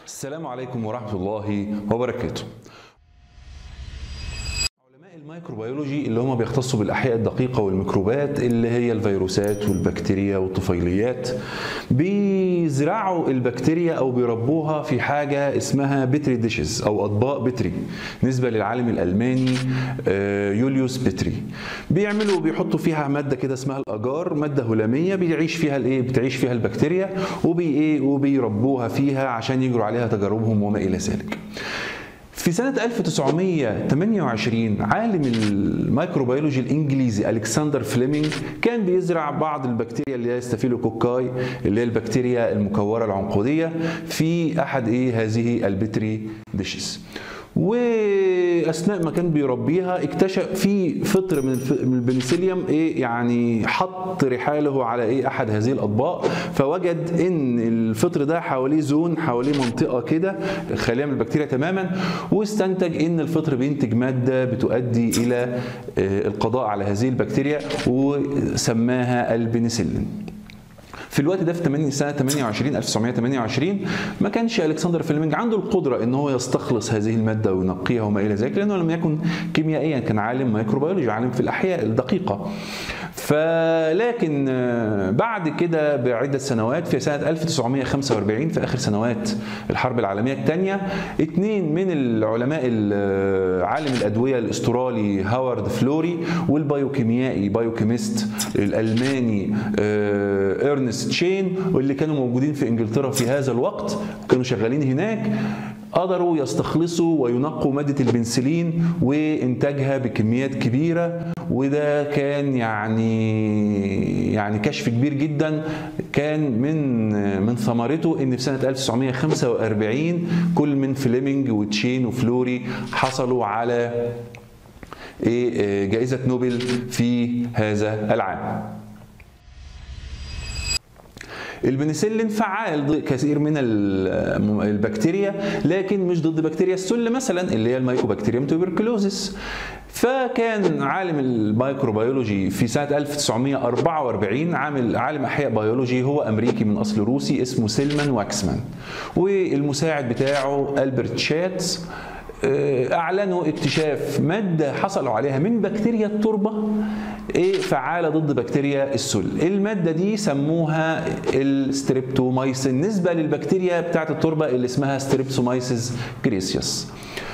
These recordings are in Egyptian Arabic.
السلام عليكم ورحمة الله وبركاته علماء الميكروبيولوجي اللي هم بيختصوا بالأحياء الدقيقة والميكروبات اللي هي الفيروسات والبكتيريا والطفيليات بيزرعوا البكتيريا أو بيربوها في حاجة اسمها بتري ديشز أو أطباق بتري نسبة للعالم الألماني آه، يوليوس بتري بيعملوا بيحطوا فيها مادة كده اسمها الأجار مادة هلامية بيعيش فيها الإيه بتعيش فيها البكتيريا وبي إيه وبيربوها فيها عشان يجروا عليها تجاربهم وما إلى ذلك في سنة 1928 عالم الميكروبيولوجي الإنجليزي ألكسندر فليمنج كان بيزرع بعض البكتيريا اللي هي ستافيلوكوكاي اللي هي البكتيريا المكورة العنقودية في أحد إيه هذه البتري ديشز واثناء ما كان بيربيها اكتشف في فطر من الف- من البنسليوم ايه يعني حط رحاله على ايه احد هذه الاطباق فوجد ان الفطر ده حواليه زون حواليه منطقه كده خاليه من البكتيريا تماما واستنتج ان الفطر بينتج ماده بتؤدي الى آه، القضاء على هذه البكتيريا وسماها البنسلين في الوقت ده في 8 سنه 28 1928 ما كانش الكسندر فليمنج عنده القدره ان هو يستخلص هذه الماده وينقيها وما الى ذلك لانه لم يكن كيميائيا كان عالم ميكروبيولوجي عالم في الاحياء الدقيقه فلكن آه، بعد كده بعده سنوات في سنه 1945 في اخر سنوات الحرب العالميه الثانيه اثنين من العلماء ال- عالم الادويه الاسترالي هاورد فلوري والبايوكيميائي بايوكيميست الالماني آه، ارنست تشين واللي كانوا موجودين في انجلترا في هذا الوقت وكانوا شغالين هناك قدروا يستخلصوا وينقوا مادة البنسلين وإنتاجها بكميات كبيرة وده كان يعني يعني كشف كبير جدا كان من من ثمرته ان في سنه 1945 كل من فليمنج وتشين وفلوري حصلوا على ايه جائزه نوبل في هذا العام. البنسلين فعال ضد كثير من ال- البكتيريا لكن مش ضد بكتيريا السل مثلا اللي هي الميكوبكتيريوم توبركلوزيس فكان عالم الميكروبيولوجي في سنه 1944 عامل عالم احياء بيولوجي هو امريكي من اصل روسي اسمه سيلمان واكسمان والمساعد بتاعه البرت شاتس اعلنوا اكتشاف ماده حصلوا عليها من بكتيريا التربه ايه فعاله ضد بكتيريا السل الماده دي سموها الستريبتومايسين نسبه للبكتيريا بتاعه التربه اللي اسمها ستريبسومايسيس كريسيوس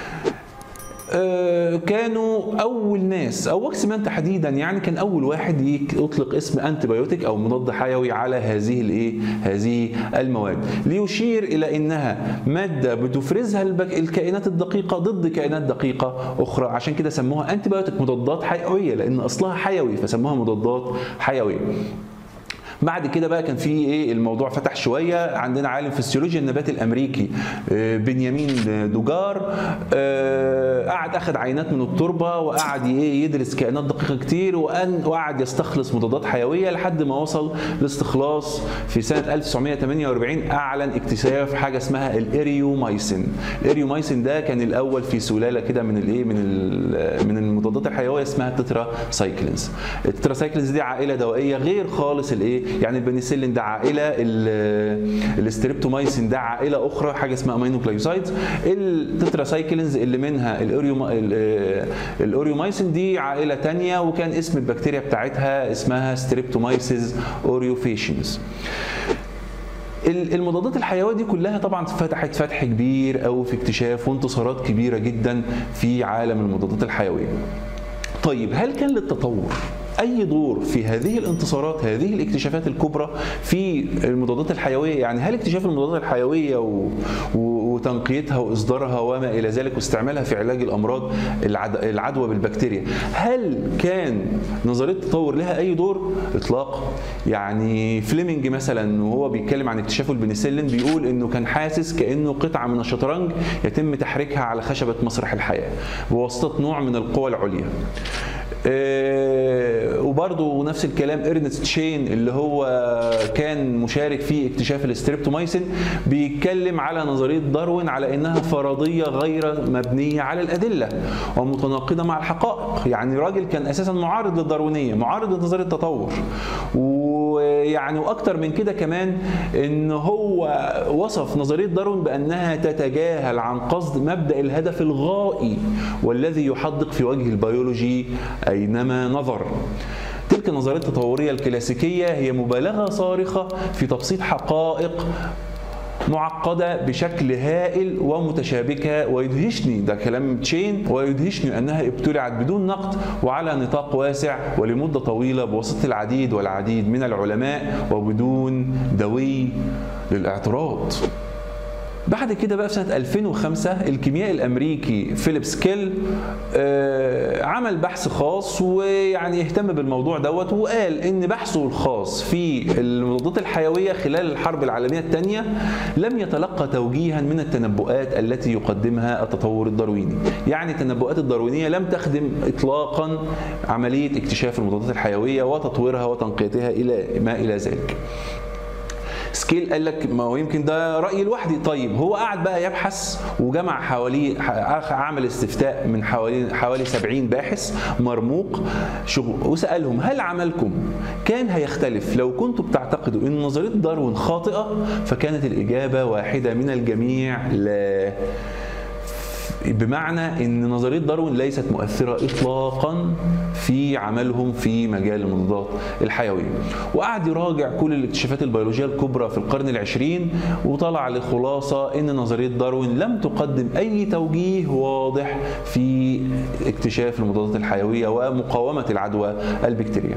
آه، كانوا اول ناس او واكسمان تحديدا يعني كان اول واحد يك- يطلق اسم انتيبيوتيك او مضاد حيوي على هذه الايه هذه المواد ليشير الى انها ماده بتفرزها البك... الكائنات الدقيقه ضد كائنات دقيقه اخرى عشان كده سموها انتيبيوتيك مضادات حيويه لان اصلها حيوي فسموها مضادات حيويه بعد كده بقى كان في ايه الموضوع فتح شويه عندنا عالم فسيولوجيا النبات الامريكي آه، بنيامين دوجار آه، قعد اخذ عينات من التربه وقعد ايه يدرس كائنات دقيقه كتير وأن- وقعد يستخلص مضادات حيويه لحد ما وصل لاستخلاص في سنه 1948 اعلن اكتشاف حاجه اسمها الاريومايسين الاريومايسين ده كان الاول في سلاله كده من الايه من ال- من المضادات الحيويه اسمها التترا سايكلينز التترا سايكلينز دي عائله دوائيه غير خالص الايه يعني البنسلين ده عائله ال- الاستريبتومايسين ده عائله اخرى حاجه اسمها امينو جلايكوسايدز التترا سايكلينز اللي منها الأوريوما- ال- الاوريومايسين دي عائله تانية وكان اسم البكتيريا بتاعتها اسمها ستريبتومايسيس اوريوفيشنز ال- المضادات الحيويه دي كلها طبعا فتحت فتح كبير قوي في اكتشاف وانتصارات كبيره جدا في عالم المضادات الحيويه. طيب هل كان للتطور اي دور في هذه الانتصارات هذه الاكتشافات الكبرى في المضادات الحيويه يعني هل اكتشاف المضادات الحيويه و... و... وتنقيتها واصدارها وما الى ذلك واستعمالها في علاج الامراض العد... العدوى بالبكتيريا هل كان نظريه التطور لها اي دور اطلاقا يعني فليمنج مثلا وهو بيتكلم عن اكتشافه البنسلين بيقول انه كان حاسس كانه قطعه من الشطرنج يتم تحريكها على خشبه مسرح الحياه بواسطه نوع من القوى العليا آه، وبرضه نفس الكلام ارنست تشين اللي هو كان مشارك في اكتشاف الاستريبتومايسين بيتكلم على نظريه داروين على انها فرضيه غير مبنيه على الادله ومتناقضه مع الحقائق يعني راجل كان اساسا معارض للداروينيه معارض لنظريه التطور و ويعني واكتر من كده كمان ان هو وصف نظريه داروين بانها تتجاهل عن قصد مبدا الهدف الغائي والذي يحدق في وجه البيولوجي اينما نظر تلك النظريه التطوريه الكلاسيكيه هي مبالغه صارخه في تبسيط حقائق معقده بشكل هائل ومتشابكه ويدهشني ده كلام تشين ويدهشني انها ابتلعت بدون نقد وعلى نطاق واسع ولمده طويله بواسطه العديد والعديد من العلماء وبدون دوي للاعتراض بعد كده بقى في سنة 2005 الكيميائي الأمريكي فيليب سكيل آه، عمل بحث خاص ويعني اهتم بالموضوع دوت وقال إن بحثه الخاص في المضادات الحيوية خلال الحرب العالمية الثانية لم يتلقى توجيها من التنبؤات التي يقدمها التطور الدارويني يعني التنبؤات الداروينية لم تخدم إطلاقا عملية اكتشاف المضادات الحيوية وتطويرها وتنقيتها إلى ما إلى ذلك سكيل قال لك ما هو يمكن ده رايي لوحدي طيب هو قعد بقى يبحث وجمع حوالي عمل استفتاء من حوالي حوالي 70 باحث مرموق شغل وسالهم هل عملكم كان هيختلف لو كنتم بتعتقدوا ان نظريه داروين خاطئه فكانت الاجابه واحده من الجميع لا بمعنى ان نظريه داروين ليست مؤثره اطلاقا في عملهم في مجال المضادات الحيويه وقعد يراجع كل الاكتشافات البيولوجيه الكبرى في القرن العشرين وطلع لخلاصه ان نظريه داروين لم تقدم اي توجيه واضح في اكتشاف المضادات الحيويه ومقاومه العدوى البكتيريه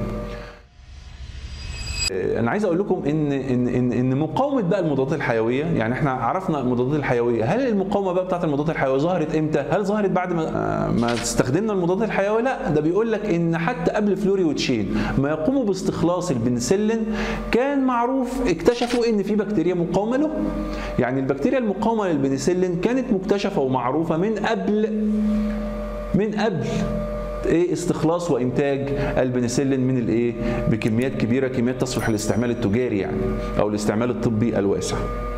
انا عايز اقول لكم ان ان ان, إن مقاومه بقى المضادات الحيويه يعني احنا عرفنا المضادات الحيويه هل المقاومه بقى بتاعت المضادات الحيويه ظهرت امتى هل ظهرت بعد ما ما استخدمنا المضادات الحيويه لا ده بيقول لك ان حتى قبل فلوري وتشين ما يقوموا باستخلاص البنسلين كان معروف اكتشفوا ان في بكتيريا مقاومه له يعني البكتيريا المقاومه للبنسلين كانت مكتشفه ومعروفه من قبل من قبل ايه استخلاص وانتاج البنسلين من الايه بكميات كبيره كميات تصلح للاستعمال التجاري يعني او الاستعمال الطبي الواسع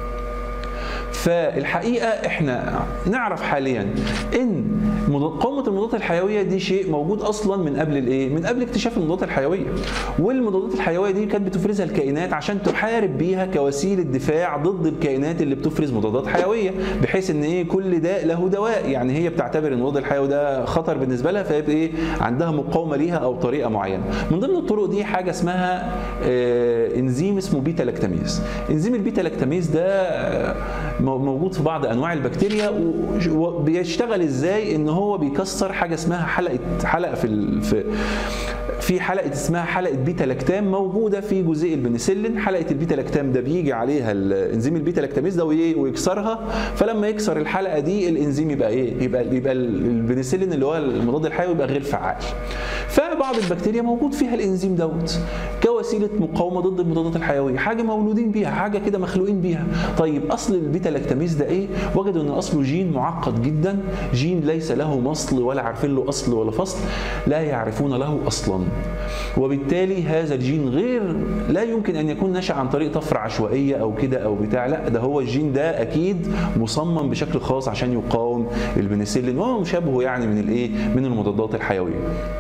فالحقيقه احنا نعرف حاليا ان مقاومه المضادات الحيويه دي شيء موجود اصلا من قبل الايه؟ من قبل اكتشاف المضادات الحيويه. والمضادات الحيويه دي كانت بتفرزها الكائنات عشان تحارب بيها كوسيله دفاع ضد الكائنات اللي بتفرز مضادات حيويه بحيث ان ايه كل داء له دواء يعني هي بتعتبر ان المضاد الحيوي ده خطر بالنسبه لها فيبقى ايه عندها مقاومه ليها او طريقه معينه. من ضمن الطرق دي حاجه اسمها آه انزيم اسمه بيتا لاكتاميز. انزيم البيتا لاكتاميز ده موجود في بعض انواع البكتيريا وبيشتغل ازاي ان هو بيكسر حاجه اسمها حلقه حلقه في في في حلقه اسمها حلقه بيتا لاكتام موجوده في جزيء البنسلين حلقه البيتا لاكتام ده بيجي عليها الانزيم البيتا لاكتاميز ده ويكسرها فلما يكسر الحلقه دي الانزيم يبقى ايه يبقى يبقى البنسلين اللي هو المضاد الحيوي يبقى غير فعال فبعض البكتيريا موجود فيها الانزيم دوت كوسيله مقاومه ضد المضادات الحيويه حاجه مولودين بيها حاجه كده مخلوقين بيها طيب اصل البيتا لاكتاميز ده ايه وجدوا ان اصله جين معقد جدا جين ليس له مصل ولا عارفين له اصل ولا فصل لا يعرفون له اصلا وبالتالي هذا الجين غير لا يمكن ان يكون نشا عن طريق طفره عشوائيه او كده او بتاع لا ده هو الجين ده اكيد مصمم بشكل خاص عشان يقاوم البنسلين وهو مشابهه يعني من الايه من المضادات الحيويه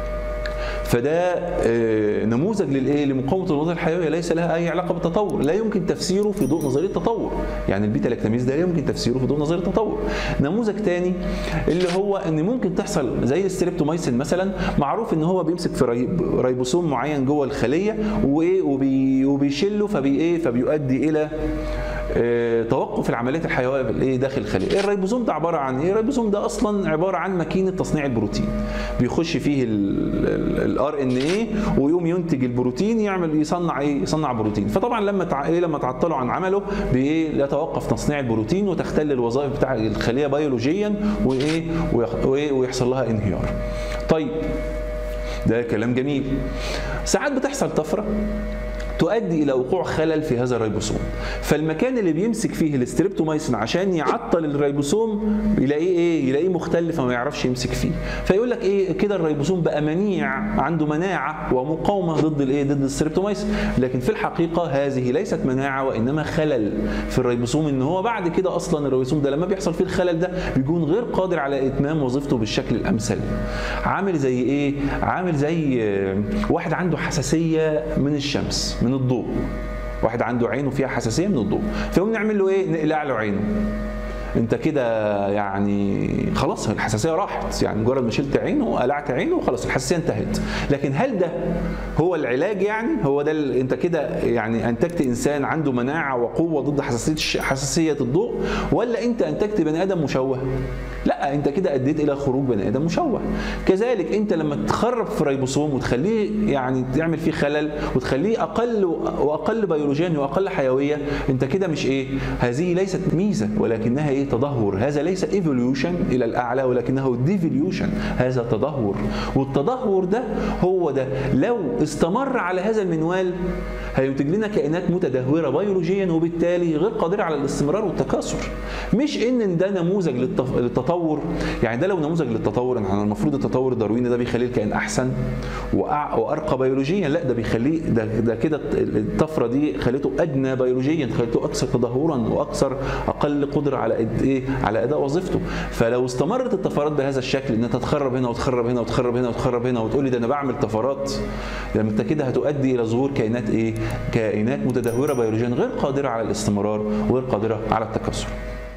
فده نموذج للايه لمقاومه المضادات الحيويه ليس لها اي علاقه بالتطور لا يمكن تفسيره في ضوء نظريه التطور يعني البيتا لاكتاميز ده لا يمكن تفسيره في ضوء نظريه التطور نموذج تاني اللي هو ان ممكن تحصل زي الستريبتومايسين مثلا معروف ان هو بيمسك في ريبوسوم معين جوه الخليه وبيشله فبي ايه فبيؤدي الى توقف العمليات الحيويه بالايه داخل الخليه الريبوزوم ده عباره عن ايه الريبوزوم ده اصلا عباره عن ماكينه تصنيع البروتين بيخش فيه الار ان ايه ويقوم ينتج البروتين يعمل يصنع ايه يصنع بروتين فطبعا لما تع... إيه لما تعطلوا عن عمله بايه يتوقف تصنيع البروتين وتختل الوظائف بتاع الخليه بيولوجيا وايه ويحصل لها انهيار طيب ده كلام جميل ساعات بتحصل طفره تؤدي الى وقوع خلل في هذا الريبوسوم فالمكان اللي بيمسك فيه الاستريبتومايسين عشان يعطل الريبوسوم يلاقيه ايه يلاقيه مختل فما يعرفش يمسك فيه فيقول لك ايه كده الريبوسوم بقى منيع عنده مناعه ومقاومه ضد الايه ضد الستريبتومايسين لكن في الحقيقه هذه ليست مناعه وانما خلل في الريبوسوم ان هو بعد كده اصلا الريبوسوم ده لما بيحصل فيه الخلل ده بيكون غير قادر على اتمام وظيفته بالشكل الامثل عامل زي ايه عامل زي واحد عنده حساسيه من الشمس من الضوء واحد عنده عينه فيها حساسيه من الضوء فيقوم نعمل له ايه نقلع له عينه انت كده يعني خلاص الحساسيه راحت يعني مجرد ما شلت عينه وقلعت عينه وخلاص الحساسيه انتهت لكن هل ده هو العلاج يعني هو ده ال- انت كده يعني انتجت انسان عنده مناعه وقوه ضد حساسيه حساسيه الضوء ولا انت انتجت بني ادم مشوه لا انت كده اديت الى خروج بني ادم مشوه كذلك انت لما تخرب في ريبوسوم وتخليه يعني تعمل فيه خلل وتخليه اقل واقل بيولوجيا واقل حيويه انت كده مش ايه هذه ليست ميزه ولكنها ايه تدهور هذا ليس ايفوليوشن الى الاعلى ولكنه ديفوليوشن هذا تدهور والتدهور ده هو ده لو استمر على هذا المنوال هينتج لنا كائنات متدهوره بيولوجيا وبالتالي غير قادره على الاستمرار والتكاثر مش ان ده نموذج للتف- للتطور يعني ده لو نموذج للتطور احنا المفروض التطور الدارويني ده بيخليه الكائن احسن وأع- وارقى بيولوجيا لا ده بيخليه ده, ده كده الطفره دي خليته ادنى بيولوجيا خليته اكثر تدهورا واكثر اقل قدره على إد- ايه على اداء وظيفته فلو استمرت الطفرات بهذا الشكل ان انت تخرب هنا وتخرب هنا وتخرب هنا وتخرب هنا وتقول لي ده انا بعمل طفرات لما انت كده هتؤدي الى ظهور كائنات ايه كائنات متدهوره بيولوجيا غير قادره على الاستمرار وغير قادره على التكاثر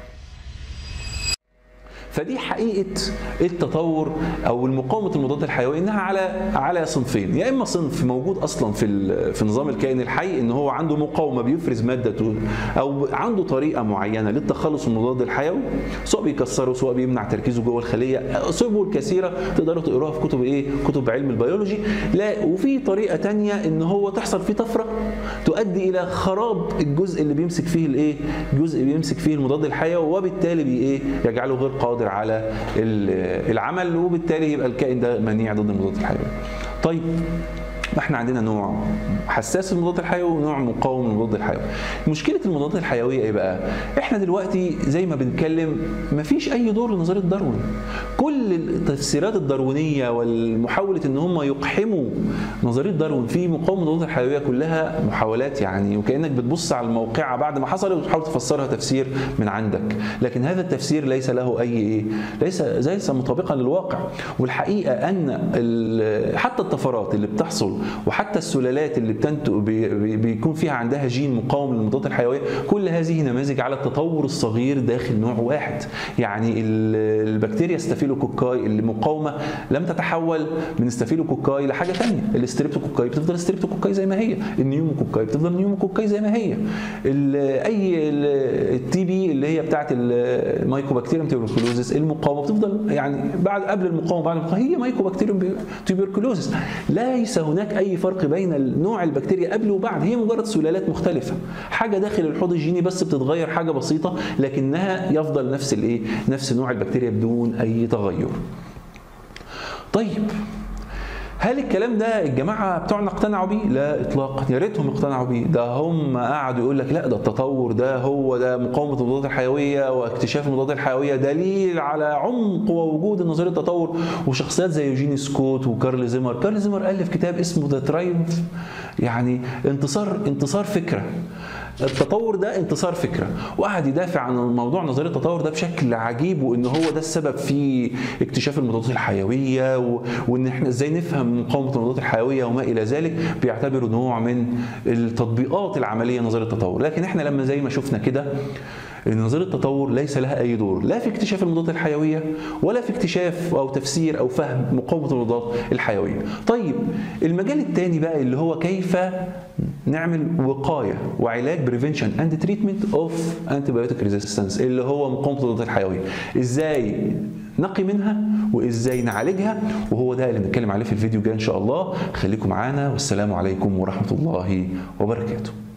فدي حقيقه التطور او المقاومه المضادات الحيويه انها على على صنفين يا اما صنف موجود اصلا في ال- في نظام الكائن الحي ان هو عنده مقاومه بيفرز ماده ت- او عنده طريقه معينه للتخلص من المضاد الحيوي سواء بيكسره سواء بيمنع تركيزه جوه الخليه سبل كثيره تقدروا تقروها في كتب ايه كتب علم البيولوجي لا وفي طريقه تانية ان هو تحصل فيه طفره تؤدي الى خراب الجزء اللي بيمسك فيه الايه الجزء اللي بيمسك فيه المضاد الحيوي وبالتالي بي ايه يجعله غير قادر على ال- العمل وبالتالي يبقى الكائن ده منيع ضد المضاد الحيوي طيب احنا عندنا نوع حساس المضاد الحيوي ونوع مقاوم للمضاد الحيوي مشكله المضادات الحيويه ايه بقى احنا دلوقتي زي ما بنتكلم مفيش اي دور لنظريه داروين كل التفسيرات الداروينيه والمحاوله ان هم يقحموا نظريه داروين في مقاومه المضادات الحيويه كلها محاولات يعني وكانك بتبص على الموقعه بعد ما حصلت وتحاول تفسرها تفسير من عندك لكن هذا التفسير ليس له اي ايه ليس ليس مطابقا للواقع والحقيقه ان ال- حتى الطفرات اللي بتحصل وحتى السلالات اللي بتنتج بي- بي- بيكون فيها عندها جين مقاوم للمضادات الحيويه كل هذه نماذج على التطور الصغير داخل نوع واحد يعني ال- البكتيريا ستافيلوكوكاي اللي مقاومه لم تتحول من ستافيلوكوكاي لحاجه ثانيه الستريبتوكوكاي بتفضل ستريبتوكوكاي زي ما هي النيوموكوكاي بتفضل نيوموكوكاي زي ما هي ال- اي التي بي اللي هي بتاعه المايكوبكتيريوم تيوبركلوزيس المقاومه بتفضل يعني بعد قبل المقاومه بعد المقاومه هي مايكوبكتيريوم تيوبركلوزيس ليس هناك اي فرق بين نوع البكتيريا قبل وبعد هي مجرد سلالات مختلفه حاجه داخل الحوض الجيني بس بتتغير حاجه بسيطه لكنها يفضل نفس الايه نفس نوع البكتيريا بدون اي تغير طيب هل الكلام ده الجماعه بتوعنا اقتنعوا بيه؟ لا اطلاقا يا ريتهم اقتنعوا بيه ده هم قعدوا يقول لك لا ده التطور ده هو ده مقاومه المضادات الحيويه واكتشاف المضادات الحيويه دليل على عمق ووجود نظريه التطور وشخصيات زي يوجيني سكوت وكارل زيمر كارل زيمر الف كتاب اسمه ذا ترايمف يعني انتصار انتصار فكره التطور ده انتصار فكره وقعد يدافع عن موضوع نظريه التطور ده بشكل عجيب وان هو ده السبب في اكتشاف المضادات الحيويه و... وان احنا ازاي نفهم مقاومه المضادات الحيويه وما الى ذلك بيعتبره نوع من التطبيقات العمليه نظريه التطور لكن احنا لما زي ما شفنا كده ان نظريه التطور ليس لها اي دور لا في اكتشاف المضادات الحيويه ولا في اكتشاف او تفسير او فهم مقاومه المضادات الحيويه. طيب المجال الثاني بقى اللي هو كيف نعمل وقايه وعلاج بريفنشن اند تريتمنت اوف انتيبيوتيك ريزيستنس اللي هو مقاومه المضادات الحيويه. ازاي نقي منها وازاي نعالجها وهو ده اللي بنتكلم عليه في الفيديو الجاي ان شاء الله خليكم معانا والسلام عليكم ورحمه الله وبركاته.